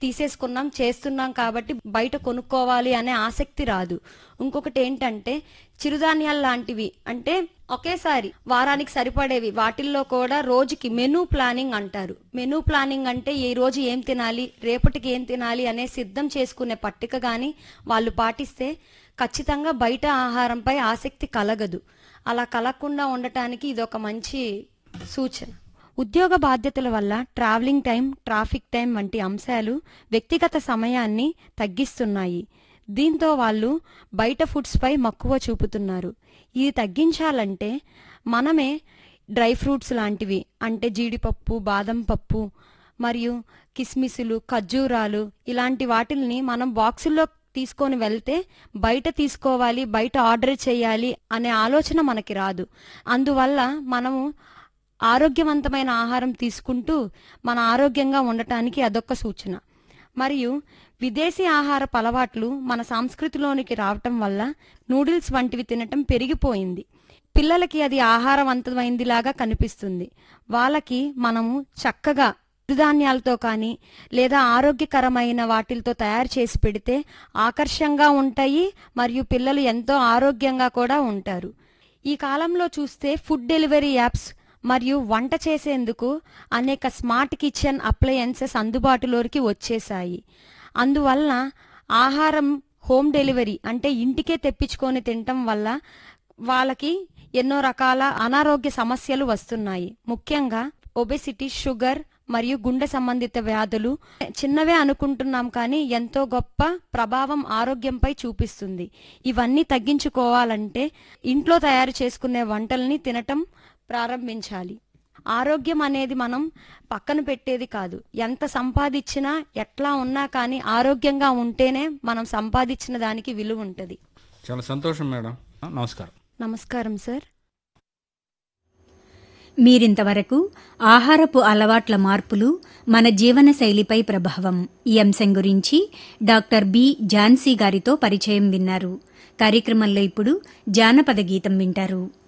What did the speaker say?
తీసేసుకున్నాం చేస్తున్నాం కాబట్టి బయట కొనుక్కోవాలి అనే ఆసక్తి రాదు ఇంకొకటి ఏంటంటే చిరుధాన్యాలు లాంటివి అంటే ఒకేసారి వారానికి సరిపడేవి వాటిల్లో కూడా రోజుకి మెనూ ప్లానింగ్ అంటారు మెనూ ప్లానింగ్ అంటే ఈ రోజు ఏం తినాలి రేపటికి ఏం తినాలి అనే సిద్ధం చేసుకునే పట్టిక కానీ వాళ్ళు పాటిస్తే ఖచ్చితంగా బయట ఆహారంపై ఆసక్తి కలగదు అలా కలగకుండా ఉండటానికి ఇది ఒక మంచి సూచన ఉద్యోగ బాధ్యతల వల్ల ట్రావెలింగ్ టైం ట్రాఫిక్ టైం వంటి అంశాలు వ్యక్తిగత సమయాన్ని తగ్గిస్తున్నాయి దీంతో వాళ్ళు బయట ఫుడ్స్ పై మక్కువ చూపుతున్నారు ఇది తగ్గించాలంటే మనమే డ్రై ఫ్రూట్స్ లాంటివి అంటే జీడిపప్పు బాదం పప్పు మరియు కిస్మిసులు ఖర్జూరాలు ఇలాంటి వాటిల్ని మనం బాక్సుల్లో తీసుకొని వెళ్తే బయట తీసుకోవాలి బయట ఆర్డర్ చేయాలి అనే ఆలోచన మనకి రాదు అందువల్ల మనము ఆరోగ్యవంతమైన ఆహారం తీసుకుంటూ మన ఆరోగ్యంగా ఉండటానికి అదొక సూచన మరియు విదేశీ ఆహారపు అలవాట్లు మన సంస్కృతిలోనికి రావటం వల్ల నూడిల్స్ వంటివి తినటం పెరిగిపోయింది పిల్లలకి అది ఆహారవంతమైందిలాగా కనిపిస్తుంది వాళ్ళకి మనము చక్కగా చిరుధాన్యాలతో కానీ లేదా ఆరోగ్యకరమైన వాటిలతో తయారు చేసి పెడితే ఆకర్షంగా ఉంటాయి మరియు పిల్లలు ఎంతో ఆరోగ్యంగా కూడా ఉంటారు ఈ కాలంలో చూస్తే ఫుడ్ డెలివరీ యాప్స్ మరియు వంట చేసేందుకు అనేక స్మార్ట్ కిచెన్ అప్లయన్సెస్ అందుబాటులోకి వచ్చేసాయి అందువలన ఆహారం హోమ్ డెలివరీ అంటే ఇంటికే తెప్పించుకొని తినటం వల్ల వాళ్ళకి ఎన్నో రకాల అనారోగ్య సమస్యలు వస్తున్నాయి ముఖ్యంగా ఒబెసిటీ షుగర్ మరియు గుండె సంబంధిత వ్యాధులు చిన్నవే అనుకుంటున్నాం కానీ ఎంతో గొప్ప ప్రభావం ఆరోగ్యంపై చూపిస్తుంది ఇవన్నీ తగ్గించుకోవాలంటే ఇంట్లో తయారు చేసుకునే వంటల్ని తినటం ప్రారంభించాలి ఆరోగ్యం అనేది మనం పక్కన పెట్టేది కాదు ఎంత సంపాదించినా ఎట్లా ఉన్నా కానీ ఆరోగ్యంగా ఉంటేనే మనం సంపాదించిన దానికి విలువ ఉంటుంది చాలా సంతోషం మేడం నమస్కారం నమస్కారం సార్ మీరింతవరకు ఆహారపు అలవాట్ల మార్పులు మన జీవన శైలిపై ప్రభావం ఈ అంశం గురించి డాక్టర్ బి ఝాన్సీ గారితో పరిచయం విన్నారు కార్యక్రమంలో ఇప్పుడు జానపద గీతం వింటారు